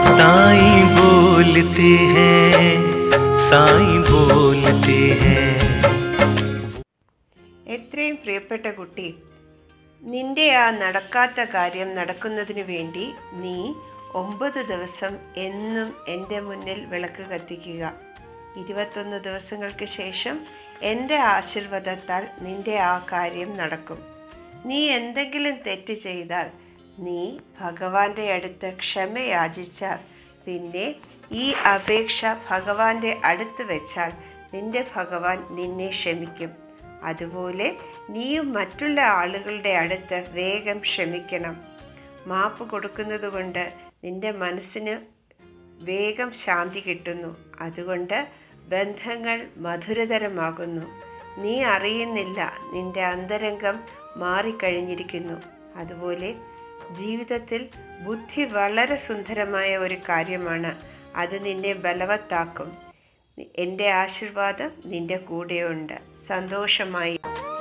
साईं बोलते हैं साईं बोलते हैं എത്രയും പ്രിയപ്പെട്ട കുട്ടി നിന്റെ ആ നടക്കാത്ത കാര്യം നടക്കുന്നതിന് വേണ്ടി നീ ഒമ്പത് ദിവസം എന്നും എൻ്റെ മുന്നിൽ വിളക്ക് കത്തിക്കുക ഇരുപത്തൊന്ന് ദിവസങ്ങൾക്ക് ശേഷം എൻ്റെ ആശീർവാദത്താൽ നിന്റെ ആ കാര്യം നടക്കും നീ എന്തെങ്കിലും തെറ്റ് ചെയ്താൽ നീ ഭഗവാന്റെ അടുത്ത് ക്ഷമ യാചിച്ചാൽ പിന്നെ ഈ അപേക്ഷ ഭഗവാന്റെ അടുത്ത് വെച്ചാൽ നിന്റെ ഭഗവാൻ നിന്നെ ക്ഷമിക്കും അതുപോലെ നീയും മറ്റുള്ള ആളുകളുടെ അടുത്ത് വേഗം ക്ഷമിക്കണം മാപ്പ് കൊടുക്കുന്നത് കൊണ്ട് നിന്റെ മനസ്സിന് വേഗം ശാന്തി കിട്ടുന്നു അതുകൊണ്ട് ബന്ധങ്ങൾ മധുരതരമാകുന്നു നീ അറിയുന്നില്ല നിന്റെ അന്തരംഗം മാറിക്കഴിഞ്ഞിരിക്കുന്നു അതുപോലെ ജീവിതത്തിൽ ബുദ്ധി വളരെ സുന്ദരമായ ഒരു കാര്യമാണ് അത് നിന്നെ ബലവത്താക്കും എൻ്റെ ആശീർവാദം നിന്റെ കൂടെയുണ്ട് സന്തോഷമായി